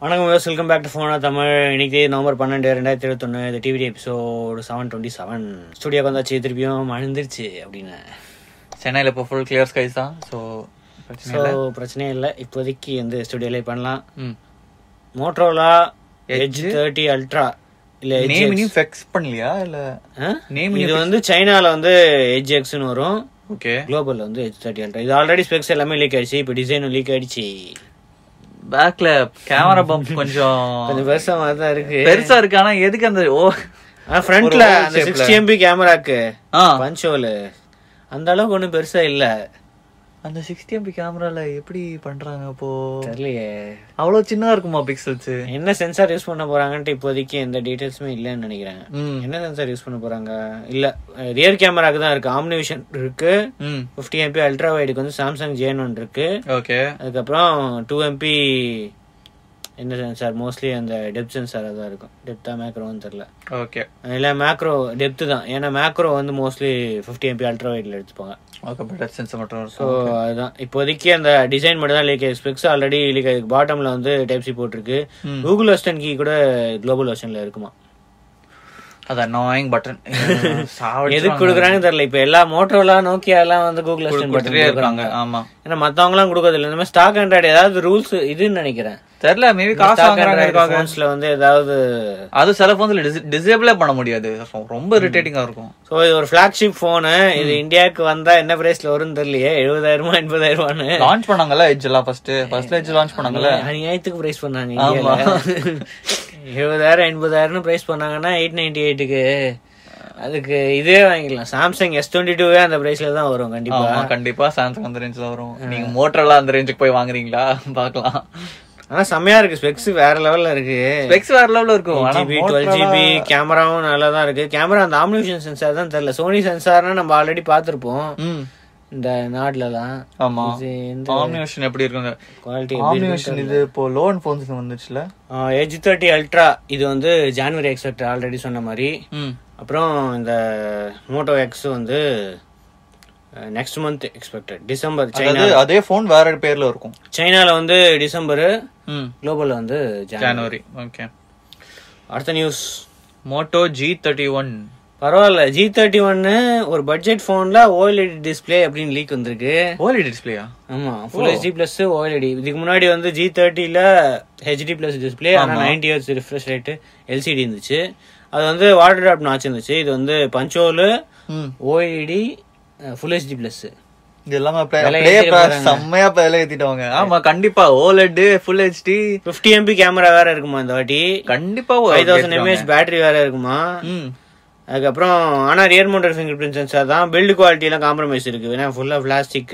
வணக்கம் views welcome back to ஃபோனா தமிழ் இன்னைக்கு நவம்பர் பன்னெண்டு ரெண்டாயிரத்தி இருபத்தொன்று இந்த DVD episode seven twenty seven ஸ்டுடியோக்கு வந்தாச்சு திருப்பியும் மழுந்துருச்சு அப்படின்னு சென்னையில் இப்போ ஃபுல் கிளியர் ஸ்கைஸ் தான் ஸோ பிரச்சனை ஸோ இல்லை பிரச்சனையே இல்லை இப்போதைக்கு வந்து ஸ்டுடியோலே பண்ணலாம் ம் Motorola Edge? Edge thirty ultra இல்லை நேம் இனியும் ஃபிக்ஸ் பண்ணலையா இல்லை நேம் இது வந்து சைனால வந்து எட்ஜ் எக்ஸ்னு வரும் ஓகே குளோபல் வந்து எட்ஜ் தேர்ட்டி அல்ட்ரா இது ஆல்ரெடி ஸ்பெக்ஸ் எல்லாமே லீக் ஆயிடுச்சு இப்போ டிசைனும் லீக் ஆயிடுச்சு பேக்ல கேமரா பம்ப் கொஞ்சம் கொஞ்சம் பெருசா மாதிரி தான் இருக்கு பெருசா இருக்கு ஆனா எதுக்கு அந்த ஓ ஃப்ரண்ட்ல ஒரு oval அந்த shape ல. சிக்ஸ்டி எம்பி கேமராக்கு ஆ பஞ்சோலு அந்த அளவுக்கு ஒன்றும் பெருசா இல்ல அந்த சிக்ஸ்டி எம்பி கேமரால எப்படி பண்றாங்க அப்போ தெரியலையே அவ்வளவு சின்னதா இருக்குமா பிக்சல்ஸ் என்ன சென்சார் யூஸ் பண்ண போறாங்கன்ட்டு இப்போதைக்கு எந்த டீடைல்ஸுமே இல்லைன்னு நினைக்கிறேன் ம் என்ன சென்சார் யூஸ் பண்ண போறாங்க இல்ல ரியர் கேமராக்கு தான் இருக்கு ஆம்னிவிஷன் இருக்கு ம் ஃபிஃப்டி எம்பி அல்ட்ரா வைடுக்கு வந்து சாம்சங் ஜேன் ஒன் இருக்கு ஓகே அதுக்கப்புறம் டூ எம்பி என்ன சென்சார் மோஸ்ட்லி அந்த டெப்த் சென்சாராக தான் இருக்கும் டெப்தா மேக்ரோன்னு தெரில ஓகே இல்லை மேக்ரோ டெப்த்து தான் ஏன்னா மேக்ரோ வந்து மோஸ்ட்லி ஃபிஃப்டி எம்பி அல்ட்ரா வைடில் எடுத்துப்பாங்க ஓகே பட் சென்ஸ் மட்டும் ஸோ இருக்கும் அதுதான் இப்போதைக்கு அந்த டிசைன் மட்டும் தான் லீக் ஸ்பெக்ஸ் ஆல்ரெடி லீக் ஆயிருக்கு பாட்டம்ல வந்து டைப் சி போட்டிருக்கு ம். கூகுள் வெஸ்டர்ன் கீ கூட குளோபல் வெர்ஷன்ல இருக்குமா அது அனாயிங் பட்டன் எதுக்கு கொடுக்குறாங்கன்னு தெரியல இப்போ எல்லா மோட்டோலா நோக்கியா எல்லாம் வந்து கூகுள் வெஸ்டர்ன் கொடுத்துட்டே பட்டன் இருக்காங்க ஆமா ஏன்னா மத்தவங்க எல்லாம் கொடுக்கறது இல்லை இந்த மாதிரி ஸ்டாக் ஆண்ட்ராய்டு ஏதாவது ரூல்ஸ் இதுன்னு நினைக்கிறேன் தெரியல மேபி காசு வாங்குறாங்க இருக்காங்க ஃபோன்ஸ்ல வந்து ஏதாவது அது சில போன்ஸ்ல டிசேபிளே பண்ண முடியாது ரொம்ப இரிட்டேட்டிங்கா இருக்கும் ஸோ இது ஒரு ஃபிளாக்ஷிப் ஃபோனு இது இந்தியாவுக்கு வந்தா என்ன பிரைஸ்ல வரும்னு தெரியலையே எழுபதாயிரமா எண்பதாயிரமான்னு லான்ச் பண்ணாங்கல்ல எட்ஜ் எல்லாம் ஃபர்ஸ்ட் ஃபர்ஸ்ட் எட்ஜ் லான்ச் பண்ணாங்கல்ல அநியாயத்துக்கு பிரைஸ் பண்ணாங்க ஆமா. இந்தியால எழுபதாயிரம் எண்பதாயிரம்னு பிரைஸ் பண்ணாங்கன்னா எயிட் நைன்டி எயிட்டுக்கு அதுக்கு இதே வாங்கிக்கலாம் சாம்சங் எஸ் டுவெண்ட்டி டூவே அந்த பிரைஸ்ல தான் வரும் கண்டிப்பா ஆமா கண்டிப்பா சாம்சங் அந்த ரேஞ்ச் தான் வரும் நீங்க மோட்டர்லாம் அந்த ரேஞ்சுக்கு போய் வாங்குறீங்களா பார்க்கலாம் ஆனா செம்மையா இருக்கு ஸ்பெக்ஸ் வேற லெவல்ல இருக்கு ஸ்பெக்ஸ் வேற லெவல்ல இருக்கும் ஆனா ஜிபி டுவெல் ஜிபி கேமராவும் நல்லா தான் இருக்கு கேமரா அந்த ஆம்னிவிஷன் சென்சார் தான் தெரியல சோனி சென்சார்னா நம்ம ஆல்ரெடி பார்த்திருப்போம் ம் இந்த நாட்லலாம் ஆமா இது எந்த ஆம்னிவேஷன் எப்படி இருக்குங்க குவாலிட்டி ஆம்னிவேஷன் இது இப்போ லோ அண்ட் போன்ஸ்ல வந்துச்சுல எஜ் தேர்ட்டி அல்ட்ரா இது வந்து ஜான்வரி எக்ஸ்பெக்ட் ஆல்ரெடி சொன்ன மாதிரி ம் அப்புறம் இந்த மோட்டோ எக்ஸ் வந்து next month expected December China அதாவது அதே போன் வேற பேர்ல இருக்கும் சைனால வந்து டிசம்பர் ம் குளோபல்ல வந்து ஜான்வரி ஜனவரி ஓகே அடுத்த news Moto G thirty one பரவாயில்ல ஜி தேர்ட்டி ஒன்னு ஒரு பட்ஜெட் போன்ல ஓஎல்இடி டிஸ்ப்ளே அப்படின்னு லீக் வந்திருக்கு ஓஎல்இடி டிஸ்பிளேயா ஆமா ஃபுல் ஹெச்டி பிளஸ் ஓஎல்இடி இதுக்கு முன்னாடி வந்து ஜி தேர்ட்டில ஹெச்டி பிளஸ் டிஸ்பிளே ஆனா ninety hertz refresh rate LCD இருந்துச்சு அது வந்து வாட்டர் ட்ராப் நாச்சு இருந்துச்சு இது வந்து பஞ்சோலு ம் ஓஎல்இடி ஃபுல் ஹெச்டி பிளஸ் இது எல்லாமே விலை ப்ளே ஏத்திட்டு போறாங்க. செம்மையா விலை ஏத்திட்டவங்க ஆமா கண்டிப்பா OLED full HD fifty MP camera வேற இருக்குமா இந்த வாட்டி கண்டிப்பா ஃபைவ் தௌசண்ட் எம்ஏஹெச் பேட்டரி வேற இருக்குமா ம் அதுக்கப்புறம் ஆனா rear mounted fingerprint sensor தான் பில்டு குவாலிட்டி எல்லாம் காம்ப்ரமைஸ் இருக்கு ஏன்னா ஃபுல்லா பிளாஸ்டிக்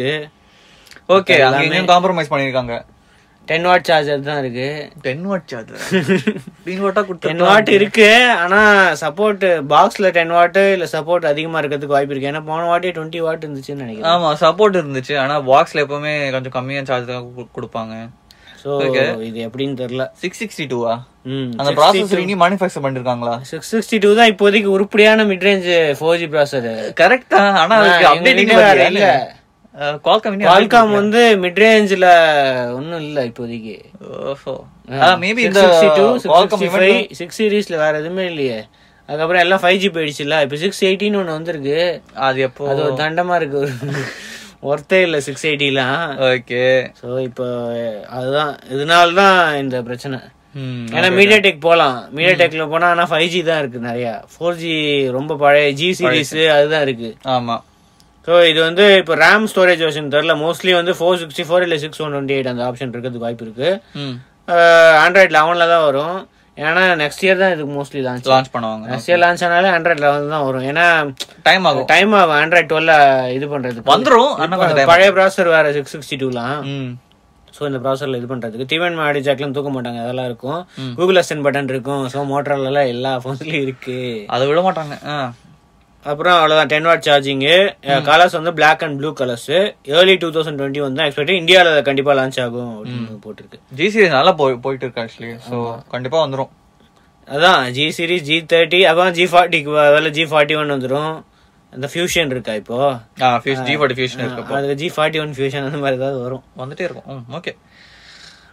ஓகே அங்க இங்கேயும் காம்ப்ரமைஸ் பண்ணிருக்காங்க டென் வாட் சார்ஜர் தான் இருக்கு டென் வாட் சார்ஜர் டென் வாட்டா கொடுத்து டென் வாட் இருக்கு ஆனா சப்போர்ட் பாக்ஸ்ல டென் வாட் இல்ல சப்போர்ட் அதிகமா இருக்கிறதுக்கு வாய்ப்பு இருக்கு ஏன்னா போன வாட்டி டுவெண்ட்டி வாட் இருந்துச்சுன்னு நினைக்கிறேன் ஆமா சப்போர்ட் இருந்துச்சு ஆனா பாக்ஸ்ல எப்பவுமே கொஞ்சம் கம்மியா சார்ஜ் தான் கு- கொடுப்பாங்க சோ இது எப்படின்னு தெரியல சிக்ஸ் சிக்ஸ்டி டூவா ம் அந்த ப்ராசஸர் இனி மேனுஃபேக்சர் பண்ணிருக்காங்களா சிக்ஸ் சிக்ஸ்டி டூ தான் இப்போதைக்கு உருப்படியான midrange four G processor correct தான் ஆனா அதுக்கு ஆ, அப்டேட்டிங் எங்க வீட்ல வேற இல்ல. குவால்காம் இனி குவால்காம் வந்து மிட்ரேஞ்சில் ஒன்றும் இல்ல இப்போதைக்கு ஓஹோ மேபி இந்த sixty two Qualcomm six five six சீரீஸ்ல வேற எதுவுமே இல்லையே அதுக்கப்புறம் எல்லாம் ஃபைவ் ஜி போயிடுச்சுல்ல இப்போ சிக்ஸ் எயிட்டின்னு ஒன்று வந்திருக்கு அது எப்போ அது ஒரு தண்டமா இருக்கு ஒரு ஒர்த்தே இல்ல சிக்ஸ் எயிட்டிலாம் ஓகே ஸோ இப்போ அதுதான் இதனால தான் இந்த பிரச்சனை ம் ஏன்னா மீடியா டெக் போகலாம் மீடியா டெக்ல போனா ஆனா ஃபைவ் ஜி தான் இருக்கு நிறைய ஃபோர் ஜி ரொம்ப பழைய ஜி சீரிஸ் அதுதான் இருக்கு ஆமா ஸோ இது வந்து இப்போ ரேம் ஸ்டோரேஜ் வெர்ஷன் தெரில மோஸ்ட்லி வந்து ஃபோர் சிக்ஸ்டி ஃபோர் இல்லை சிக்ஸ் ஒன் டுவெண்ட்டி எயிட் அந்த ஆப்ஷன் இருக்கிறதுக்கு வாய்ப்பு இருக்கு ம் ஆண்ட்ராய்ட் லெவனில் தான் வரும் ஏன்னா நெக்ஸ்ட் இயர் தான் இதுக்கு மோஸ்ட்லி லான்ச் லான்ச் பண்ணுவாங்க நெக்ஸ்ட் இயர் லான்ச் ஆனாலே ஆண்ட்ராய்ட் லெவன் தான் வரும் ஏன்னா டைம் ஆகும் டைம் ஆகும் ஆண்ட்ராய்ட் டுவெல்ல இது பண்றதுக்கு வந்துரும் ஆனா கொஞ்சம் இப்ப time பழைய ப்ராசர் வேற சிக்ஸ் சிக்ஸ்டி டூலாம் ம் ஸோ இந்த ப்ராசரில் இது பண்ணுறதுக்கு டிவன் மாடி ஜாக்லாம் தூக்க மாட்டாங்க அதெல்லாம் இருக்கும் கூகுள் அசிஸ்டன்ட் பட்டன் இருக்கும் ஸோ மோட்டர்லாம் எல்லா ஃபோன்ஸ்லையும் இருக்கு அதை விட மாட்டாங்க ஆ அப்புறம் அவ்வளோதான் டென் வாட் சார்ஜிங்கு கலர்ஸ் வந்து black and blue colours early two thousand twenty one தான் எக்ஸ்பெக்ட் இந்தியாவில் கண்டிப்பாக லான்ச் ஆகும் அப்படின்னு போட்டிருக்கு ஜி சீரிஸ் நல்லா போய் போயிட்டு இருக்கு ஆக்சுவலி ஸோ கண்டிப்பா வந்துரும் அதான் ஜி சீரிஸ் ஜி தேர்ட்டி அப்புறம் ஜி ஃபார்ட்டிக்கு வேலை ஜி ஃபார்ட்டி ஒன் வந்துடும் அந்த ஃபியூஷன் இருக்கா இப்போ ஆ ஃபியூஸ் ஜி ஃபார்ட்டி ஃபியூஷன் இருக்கு அதுக்கு ஜி ஃபார்ட்டி ஒன் ஃபியூஷன் அந்த மாதிரி ஏதாவது வரும் வந்துட்டே இருக்கும் ம் ஓகே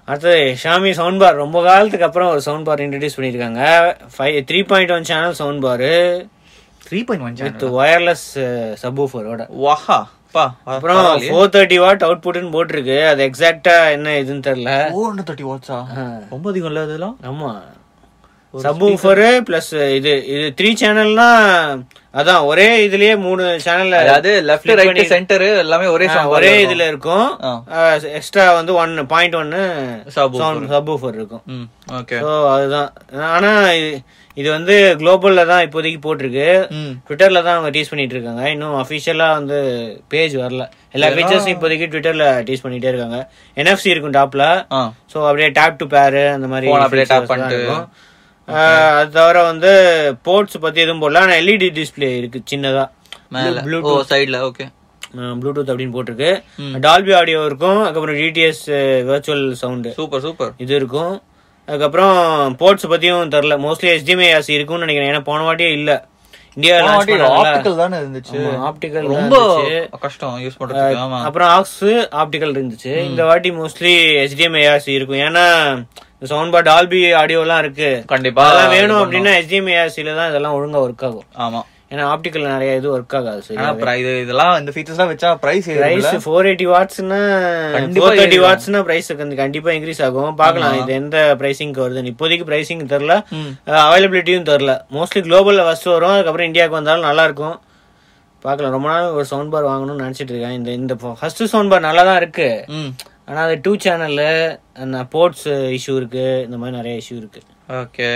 அடுத்தது ஷாமி சவுண்ட் பார் ரொம்ப காலத்துக்கு அப்புறம் ஒரு சவுண்ட் பார் இன்ட்ரடியூஸ் பண்ணியிருக்காங்க five three point one channel sound bar three point one with wireless சப்வூஃபரோட வாஹா பா அப்புறம் ஃபோர் தேர்ட்டி வாட் அவுட்புட்னு போட்டிருக்கு அது எக்ஸாக்டா என்ன இதுன்னு தெரியல ஃபோர் ஹண்ட்ரட் தேர்ட்டி வாட்ஸா ரொம்ப அதிகம் இல்ல அதெல்லாம் ஆமா சப்வூஃபர் பிளஸ் இது இது த்ரீ சேனல்னா அதான் ஒரே இதுலயே மூணு சேனல்ல அதாவது லெஃப்ட் ரைட் சென்டர் எல்லாமே ஒரே sound ஒரே bar இதுல இருக்கும் எக்ஸ்ட்ரா வந்து ஒன் பாயிண்ட் ஒன்னு Subwoofer. சப்வூஃபர் இருக்கும் ம் ஓகே ஸோ அதுதான் ஆனா இது- இது வந்து குளோபல்ல தான் இப்போதைக்கு போட்டிருக்கு ம் ட்விட்டர்ல தான் அவங்க டீஸ் பண்ணிட்டு இருக்காங்க இன்னும் அஃபிஷியலா வந்து பேஜ் வரல எல்லா ஃபீச்சர்ஸும் இப்போதைக்கு ட்விட்டர்ல டீஸ் பண்ணிட்டே இருக்காங்க என்எஃப்சி இருக்கும் டாப்ல ஆ ஸோ அப்படியே டேப் டு பேர் அந்த மாதிரி Phone அப்படியே tap features எல்லாம் பண்ணிட்டு. இருக்கும். ஆஹ் அது தவிர வந்து போர்ட்ஸ் பத்தி எதுவும் போடல ஆனா எல்இடி டிஸ்ப்ளே இருக்கு சின்னதா மேல ஓ சைடுல ஓகே ப்ளூடூத் அப்படின்னு போட்டிருக்கு டால்பி ஆடியோ இருக்கும் அதுக்கப்புறம் DTS virtual sound super super இது இருக்கும் அதுக்கப்புறம் போர்ட்ஸ் பத்தியும் தெரில மோஸ்ட்லி HDMI ஆசி இருக்கும்னு நினைக்கிறேன் ஏன்னா போன வாட்டியே இல்ல இந்தியா ஆப்டிகல் தானே இருந்துச்சு ஆப்டிக்கல் ரொம்ப கஷ்டம் யூஸ் பண்றதுக்கு ஆமா அப்புறம் ஆக்ஸ் ஆப்டிக்கல் இருந்துச்சு இந்த வாட்டி மோஸ்ட்லி HDMI ஆசி இருக்கும் ஏன்னா சவுண்ட் பார் டால்பி ஆடியோலாம் இருக்கு கண்டிப்பா அதெல்லாம் வேணும் அப்படின்னா HDMI ஆசில தான் இதெல்லாம் ஒழுங்கா ஒர்க் ஆகும் ஆமா ஏன்னா ஆப்டிக்கல் நிறைய இது ஒர்க் ஆகாது சரி ஆனா pri- இது இதெல்லாம் இந்த ஃபீச்சர்ஸ் எல்லாம் வச்சா பிரைஸ் பிரைஸ் ஃபோர் எயிட்டி வாட்ஸ்னா கண்டிப்பா ஃபோர் தேர்ட்டி வாட்ஸ்னா பிரைஸ் கண்டிப்பா இன்க்ரீஸ் ஆகும் பார்க்கலாம் இது எந்த பிரைசிங்க்கு வருதுன்னு இப்போதைக்கு பிரைசிங் தெரில ம். அவைலபிலிட்டியும் தெரில மோஸ்ட்லி குளோபல்ல ஃபர்ஸ்ட் வரும் அதுக்கப்புறம் இந்தியாவுக்கு வந்தாலும் நல்லா இருக்கும் பார்க்கலாம் ரொம்ப நாள் ஒரு சவுண்ட் பார் வாங்கணும்னு நினைச்சிட்டு இருக்கேன் இந்த இந்த ஃபர்ஸ்ட் சவுண்ட் பார் நல்லா தான் இருக்கு ம் ஆனா அது டூ சேனல்ல போர்ட்ஸ் இஷ்யூ இருக்கு இந்த மாதிரி நிறைய இஷ்யூ இருக்கு ஓகே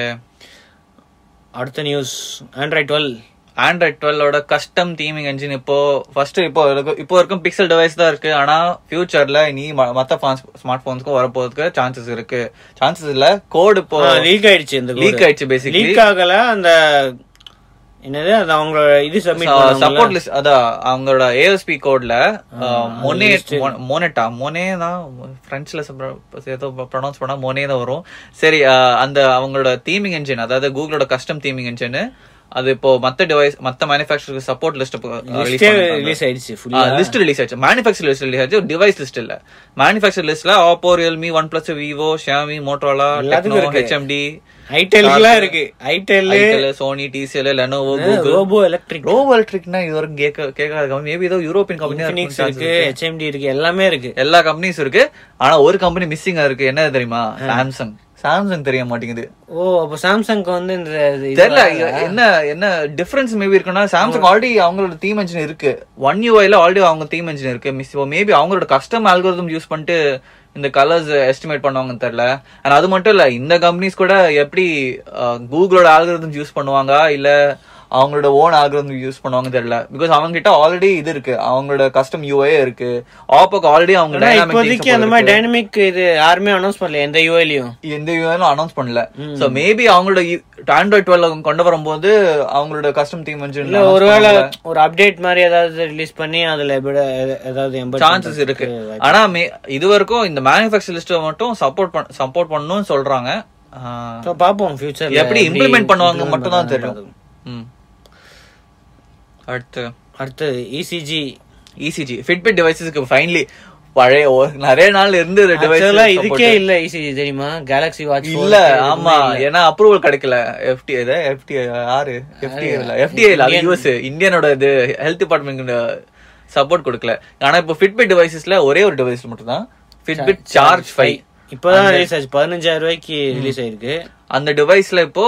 அடுத்த நியூஸ் ஆண்ட்ராய்ட் டுவெல் ஆண்ட்ராய்ட் டுவெல்லோட கஸ்டம் தீமிங் என்ஜின் இப்போ ஃபர்ஸ்ட் இப்போ இருக்கு- இப்போ இருக்கும் பிக்சல் டிவைஸ் தான் இருக்கு ஆனா ஃபியூச்சர்ல நீ ம- மத்த ஸ்மார்ட் போன்ஸ்க்கும் வரப்போறதுக்கு சான்சஸ் இருக்கு சான்சஸ் இல்ல கோடு இப்போ லீக் ஆயிடுச்சு இந்த லீக் ஆயிடுச்சு பேசிக்கலி லீக் ஆகல அந்த என்னது அது அவங்க இது சப்மிட் சப்போர்ட் லிஸ்ட் அதான் அவங்களோட ஏஎஸ்பி கோட்ல மொனே மோனெட்டா மொனே தான் பிரெஞ்சுல ஏதோ ப்ரொனவுன்ஸ் பண்ணா மொனே தான் வரும் சரி அஹ், அந்த அவங்களோட தீமிங் என்ஜின் அதாவது கூகுளோட கஸ்டம் தீமிங் என்ஜின் அது இப்போ மத்த டிவைஸ் மத்த மேனுஃபேக்சருக்கு சப்போர்ட் லிஸ்ட் ரிலீஸ் ரிலீஸ் ஆயிடுச்சு ஃபுல்லா லிஸ்ட் ரிலீஸ் ஆச்சு மேனுஃபேக்சர் லிஸ்ட் ரிலீஸ் ஆச்சு டிவைஸ் லிஸ்ட் இல்ல மேனுஃபேக்சர் லிஸ்ட்ல Oppo Realme OnePlus Vivo Xiaomi Motorola எல்லாத்துக்கும் இருக்கு. ஹெச்எம்டி ஐடெல்லாம் இருக்கு itel Sony TCL Lenovo Google robo electric robo எலக்ட்ரிக்னா இது வரைக்கும் கேட்க கேட்காத மேபி ஏதோ யூரோப்பியன் இன்ஃபினிக்ஸ் கம்பெனி இருக்கு ஹெச்எம்டி இருக்கு எல்லாமே இருக்கு எல்லா கம்பெனிஸ் இருக்கு ஆனா ஒரு கம்பெனி மிஸ்ஸிங்கா இருக்கு என்ன தெரியுமா சாம்சங் சாம்சங் தெரிய மாட்டேங்குது ஓ அப்ப சாம்சங்க்கு வந்து இந்த இது தெரியல என்ன என்ன டிஃபரன்ஸ் மேபி இருக்குன்னா சாம்சங் ஆல்ரெடி அவங்களோட தீம் என்ஜின் இருக்கு ஒன் யூஐல ஆல்ரெடி அவங்க தீம் என்ஜின் இருக்கு மிஸ் மேபி அவங்களோட கஸ்டம் அல்கோரிதம் யூஸ் பண்ணிட்டு இந்த கலர்ஸ் எஸ்டிமேட் பண்ணுவாங்கன்னு தெரியல அண்ட் அது மட்டும் இல்ல இந்த கம்பெனிஸ் கூட எப்படி கூகுளோட ஆல்கோரிதம் யூஸ் பண்ணுவாங்க இல்ல அவங்களோட ஓன் ஆல்கோரிதம் யூஸ் பண்ணுவாங்க தெரியல பிகாஸ் அவங்க கிட்ட ஆல்ரெடி இது இருக்கு அவங்களோட கஸ்டம் யூஐ இருக்கு ஆப்போக்கு ஆல்ரெடி அவங்க ஆனா dynamic இப்போதைக்கு themes அந்த மாதிரி டைனமிக் இது யாருமே அனௌன்ஸ் பண்ணல எந்த யூஐலயும் எந்த யூஐலும் அனௌன்ஸ் பண்ணல சோ மேபி அவங்களோட ஆண்ட்ராய்ட் டுவெல் கொண்டு வரும்போது அவங்களோட கஸ்டம் தீம் இல்ல ஒருவேளை ஒரு அப்டேட் மாதிரி ஏதாவது ரிலீஸ் பண்ணி அதுல எப்படி ஏதாவது embed சான்சஸ் இருக்கு பண்றதுக்கு ஆனா மே- இது வரைக்கும் இந்த மேனுஃபேக்சர் லிஸ்ட் மட்டும் சப்போர்ட் பண்ண சப்போர்ட் பண்ணணும்னு சொல்றாங்க ஆஹ், So, பாப்போம் ஃபியூச்சர்ல எப்படி implement பண்ணுவாங்க மட்டும் தான் தெரியும். ம். அடுத்து அடுத்து இசிஜி இசிஜி ஃபிட்பிட் டிவைசஸ்க்கு ஃபைனலி பழைய ஒரு- நிறைய நாள் இருந்து ஆக்சுவலா டிவைஸ் இதுக்கே இல்ல இசிஜி தெரியுமா கேலக்ஸி வாட்ச் இல்ல ஆமா ஏன்னா அப்ரூவல் கிடைக்கல எஃப்டி எஃப்டி யாரு எஃப்டி இல்ல எஃப்டிஐ இல்ல அது யூஎஸ் இந்தியனோட இது ஹெல்த் டிபார்ட்மெண்ட் சப்போர்ட் கொடுக்கல ஆனா இப்போ ஃபிட்பிட் டிவைசஸ்ல ஒரே ஒரு டிவைஸ் மட்டும் தான் ஃபிட்பிட் சார்ஜ் ஃபைவ் இப்பதான் ரிலீஸ் ஆச்சு பதினஞ்சாயிரம் ரூபாய்க்கு ரிலீஸ் ஆயிருக்கு அந்த டிவைஸ்ல இப்போ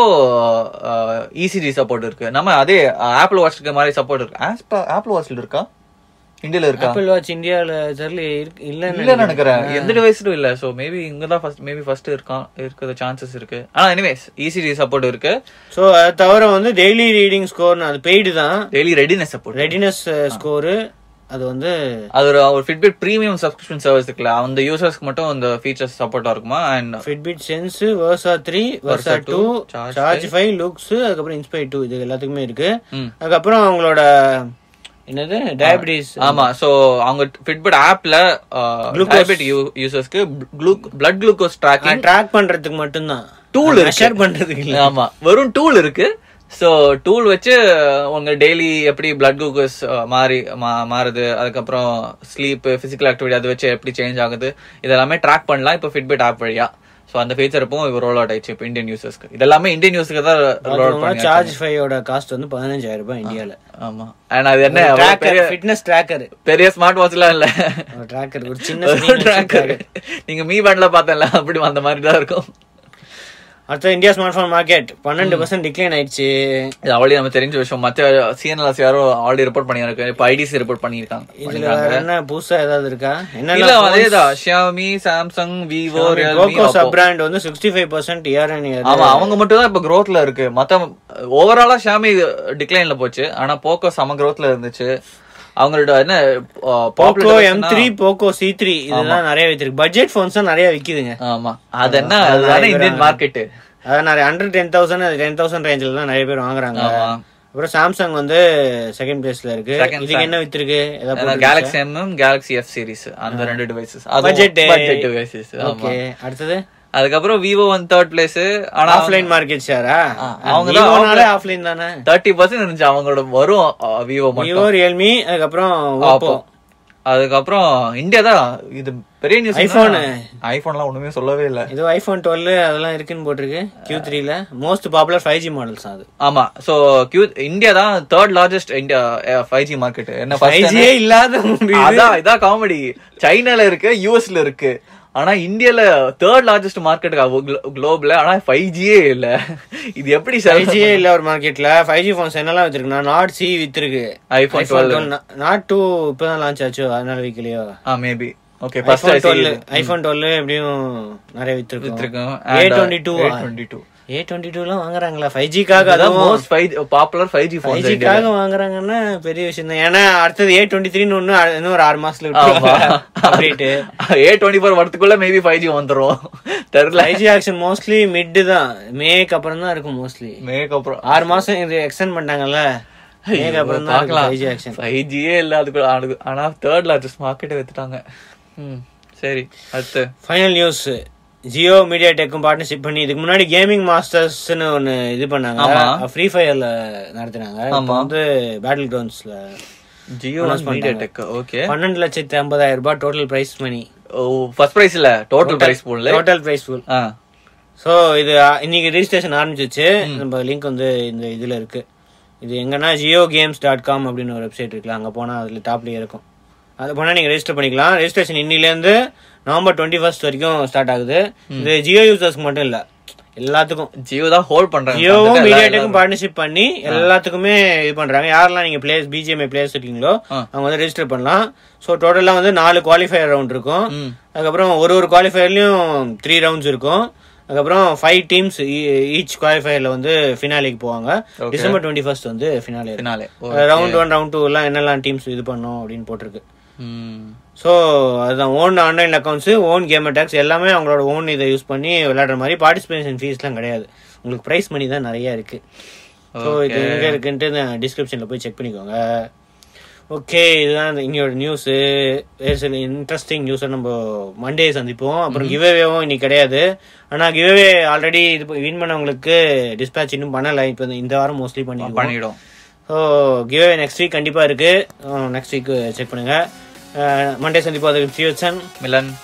இசிஜி சப்போர்ட் இருக்கு நம்ம அதே ஆப்பிள் வாட்ச்க்கு மாதிரி சப்போர்ட் இருக்கு ஆப்பிள் வாட்ச்ல இருக்கா இந்தியால இருக்கா ஆப்பிள் வாட்ச் இந்தியால தெரியல இருக்கு இல்லன்னு இல்ல நினைக்கிறேன் எந்த டிவைஸ்லும் இல்ல சோ மேபி இங்க தான் ஃபர்ஸ்ட் மேபி ஃபர்ஸ்ட் இருக்கான் இருக்கிற சான்சஸ் இருக்கு ஆனா எனிவேஸ் இசிஜி சப்போர்ட் இருக்கு சோ அது தவிர வந்து டெய்லி ரீடிங் ஸ்கோர் அது பெய்டு தான் daily readiness support readiness score அது வந்து அது ஒரு ஒரு ஃபிட்பிட் பிரீமியம் சப்ஸ்கிரிப்ஷன் சர்வீஸ் இருக்குல்ல அந்த யூசர்ஸ்க்கு மட்டும் அந்த ஃபீச்சர்ஸ் சப்போர்ட்டா இருக்குமா and Fitbit Sense Versa three Versa two Charge five Luxe அதுக்கப்புறம் இன்ஸ்பைர் டூ இது எல்லாத்துக்குமே இருக்கு ம். அதுக்கப்புறம் அவங்களோட என்னது டயபிட்டிஸ் ஆமா சோ அவங்க ஃபிட்பிட் ஆப்ல டயபெட் யூசர்ஸ்க்கு பிளட் குளுக்கோஸ் ட்ராக்கிங் ட்ராக் பண்றதுக்கு மட்டும்தான் Tool இருக்கு. ஷேர் பண்றதுக்கு இல்ல ஆமா வெறும் டூல் இருக்கு ஸோ டூல் வச்சு உங்க டெய்லி எப்படி பிளட் குளுக்கோஸ் மாறி மா- மாறுது அதுக்கப்புறம் ஸ்லீப் பிசிக்கல் ஆக்டிவிட்டி அதை வச்சு எப்படி சேஞ்ச் ஆகுது இதெல்லாமே ட்ராக் பண்ணலாம் இப்போ ஃபிட்பிட் ஆப் வழியா ஸோ அந்த ஃபீச்சர் இப்போ ரோல் அவுட் ஆயிடுச்சு இப்போ இந்தியன் யூசர்ஸ்க்கு இதெல்லாமே இந்தியன் யூஸருக்கு தான் ரோல் அவுட் பண்ணி சார்ஜ் ஃபைவோட காஸ்ட் வந்து பதினஞ்சாயிரம் ரூபாய் இந்தியால ஆமா அண்ட் அது என்ன அவ்வளவு ட்ராக்கர் பெரிய ஃபிட்னஸ் ட்ராக்கர் பெரிய ஸ்மார்ட் வாட்ச்லாம் இல்ல ட்ராக்கர் ஒரு சின்ன ட்ராக்கர் நீங்க மீ பேண்ட்ல பார்த்தேன்ல அப்படி அந்த மாதிரி தான் இருக்கும் அடுத்த இந்தியா ஸ்மார்ட் போன் மார்க்கெட் பன்னெண்டு பர்சன்ட் டிக்ளைன் ஆயிடுச்சு இது ஆல்ரெடி நம்ம தெரிஞ்ச விஷயம் மத்த சிஎன்எல்எஸ் யாரும் ஆல்ரெடி ரிப்போர்ட் பண்ணியிருக்காங்க இப்போ ஐடிசி ரிப்போர்ட் பண்ணியிருக்காங்க இதுல வேற என்ன புதுசா ஏதாவது இருக்கா இல்ல என்ன அதேதான் Xiaomi Samsung Vivo Realme Poco sub brand வந்து sixty five percent year and year ஆமா அவங்க மட்டும் தான் இப்ப growthல இருக்கு மத்த ஓவராலா ஷியாமி டிக்ளைன்ல போச்சு ஆனா போக்கோ சம growthல இருந்துச்சு அவங்களோட என்ன Poco M three Poco C three இதெல்லாம் நிறைய வச்சிருக்கு பட்ஜெட் போன்ஸ் தான் நிறைய விக்குதுங்க ஆமா அது என்ன அதுதானே இந்தியன் மார்க்கெட் அதான் நிறைய under ten thousand ten thousand ரேஞ்சில் தான் நிறைய பேர் வாங்குறாங்க ஆமா அப்புறம் சாம்சங் வந்து செகண்ட் பிளேஸ்ல இருக்கு Second இதுக்கு என்ன வித்திருக்கு ஏதாவது Galaxy M Galaxy F series அந்த ரெண்டு devices Budget. Budget devices okay அடுத்தது அதுக்கப்புறம் விவோ வந்து தேர்ட் பிளேஸ் ஆனா ஆஃப்லைன் மார்க்கெட் ஷேரா அவங்க அவங்க தான் ஆஃப்லைன் தானே தேர்ட்டி பர்சன்ட் இருந்துச்சு அவங்களோட வரும் விவோ மட்டும் விவோ ரியல்மி அதுக்கப்புறம் ஓப்போ அதுக்கப்புறம் இந்தியா தான் இது பெரிய நியூஸ் iPhone. ஐபோன்லாம் ஒண்ணுமே சொல்லவே இல்ல இது ஐபோன் டுவெல் அதெல்லாம் இருக்குன்னு போட்டிருக்கு கியூ த்ரீல most popular five G models அது ஆமா சோ கியூ இந்தியா தான் third largest India five G market என்ன ஃபைவ் first ஜியே இல்லாத அதான் இதான் காமெடி சைனால இருக்கு யூஎஸ்ல இருக்கு ஆனா இந்தியால தேர்ட் லார்ஜஸ்ட் மார்க்கெட் குளோப்ல ஆனா ஃபைவ் ஜியே இல்ல இது எப்படி ஃபைவ் ஜியே இல்ல ஒரு மார்க்கெட்ல ஃபைவ் ஜி போன்ஸ் என்னெல்லாம் வச்சிருக்குன்னா நாட் சி வித்திருக்கு ஐபோன் டுவெல் நாட் டூ இப்பதான் லான்ச் ஆச்சோ அதனால விக்கலையோ ஆ maybe okay iPhone first twelve iPhone twelve எப்படியும் நிறைய வித்திருக்கும் இருக்கும் A twenty two twenty two A twenty டூலாம் வாங்குறாங்களா ஃபைவ் ஜிக்காக அதான் அதுவும் most five popular five G five phone ஜிக்காக வாங்குறாங்கன்னா பெரிய விஷயம் தான் ஏன்னா அடுத்தது ஏ டுவெண்ட்டி த்ரீன்னு ஒண்ணு அ- இன்னும் ஒரு ஆறு மாசத்துல ஆமா விட்டுருவாங்க அப்டேட் ஏ டுவெண்ட்டி ஃபோர் வரத்துக்குள்ள மேபி ஃபைவ் ஜி வந்துரும் தெரியல five G action mostly mid தான் மேக்கு அப்புறம் தான் இருக்கும் மோஸ்ட்லி மேக்கு அப்புறம் ஆறு மாசம் இது எக்ஸ்டெண்ட் பண்ணிட்டாங்கல்ல மேக்கு அப்புறம் தான் பார்க்கலாம் ஃபைவ் ஜி ஆக்ஷன் ஃபைவ் ஜியே இல்ல அதுக்கு ஆனது- ஆனா தேர்ட் லார்ஜஸ்ட் மார்க்கெட்டை வித்துட்டாங்க ம் சரி அடுத்து ஃபைனல் நியூஸ் ஜியோ மீடியா டெக்கும் பார்ட்னர்ஷிப் பண்ணி இதுக்கு முன்னாடி கேமிங் மாஸ்டர்ஸ்னு ஒன்னு இது பண்ணாங்க ஆமா. ஃப்ரீ ஃபயர்ல நடத்தினாங்க இப்போ ஆமா. வந்து பேட்டில் கிரவுண்ட்ஸ்ல ஜியோ மீடியா டெக் ஓகே பன்னெண்டு லட்சத்தி ஐம்பதாயிரம் ரூபாய் டோட்டல் பிரைஸ் மணி ஓ ஃபர்ஸ்ட் பிரைஸ் இல்ல டோட்டல் பிரைஸ் போடல டோட்டல் பிரைஸ் ஃபுல் ஆ ஸோ இது அ, இன்னைக்கு ரெஜிஸ்ட்ரேஷன் ஆரம்பிச்சிச்சு நம்ம லிங்க் வந்து இந்த இதுல இருக்கு இது எங்கன்னா ஜியோ கேம்ஸ் டாட் காம் அப்படின்னு ஒரு வெப்சைட் இருக்குல்ல அங்க போனா அதுல டாப்லயே இருக்கும் அது போனா நீங்க ரெஜிஸ்டர் பண்ணிக்கலாம் ரெஜிஸ்ட்ரேஷன் இன்னிலேருந்து நவம்பர் டுவெண்ட்டி ஃபர்ஸ்ட் வரைக்கும் ஸ்டார்ட் ஆகுது இது ஜியோ யூசர்ஸ்க்கு மட்டும் இல்ல எல்லாத்துக்கும் ஜியோ தான் ஹோல்ட் பண்றாங்க ஜியோவும் மீடியாடெக்கும் பார்ட்னர்ஷிப் பண்ணி எல்லாத்துக்குமே இது பண்றாங்க யாரெல்லாம் நீங்க பிளேயர்ஸ் பிஜிஎம்ஐ பிளேயர்ஸ் இருக்கீங்களோ ஆ. அவங்க வந்து ரெஜிஸ்டர் பண்ணலாம் ஸோ டோட்டலா வந்து நாலு குவாலிஃபயர் ரவுண்ட் இருக்கும் ம். அதுக்கப்புறம் ஒரு ஒரு குவாலிஃபயர்லயும் த்ரீ ரவுண்ட்ஸ் இருக்கும் அதுக்கப்புறம் ஃபைவ் டீம்ஸ் ஈச் குவாலிஃபயர்ல வந்து ஃபினாலிக்கு போவாங்க Okay. டிசம்பர் டுவெண்ட்டி ஃபர்ஸ்ட் வந்து ஃபினாலே பின்னாலே ரவுண்ட் ஒன் ரவுண்ட் டூ எல்லாம் என்னெல்லாம் டீம்ஸ் இது பண்ணும் அப்படின்னு போட்டிருக்கு ம் ஸோ அதுதான் own online accounts own game attacks எல்லாமே அவங்களோட ஓன் இதை யூஸ் பண்ணி விளையாடுற மாதிரி பார்ட்டிசிபேஷன் ஃபீஸ்லாம் கிடையாது உங்களுக்கு ப்ரைஸ் மணி தான் நிறைய இருக்கு ஸோ இது எங்க இருக்குன்ட்டு டிஸ்கிரிப்ஷன்ல போய் செக் பண்ணிக்கோங்க ஓகே இதுதான் இங்கோட நியூஸ் வேறு சில இன்ட்ரெஸ்டிங் நியூஸை நம்ம மண்டே சந்திப்போம் அப்புறம் கிவ்அவேவும் இன்னைக்கு கிடையாது ஆனா கிவ்அவே ஆல்ரெடி இது வின் பண்ணவங்களுக்கு டிஸ்பேச் இன்னும் பண்ணல இப்போ இந்த வாரம் மோஸ்ட்லி பண்ணிடுவோம் பண்ணிடும் ஸோ கிவ்அவே நெக்ஸ்ட் வீக் கண்டிப்பா இருக்கு நெக்ஸ்ட் வீக் செக் பண்ணுங்க மண்டே சந்திப்போம் அதுக்கு சிவச்சன் மிலன்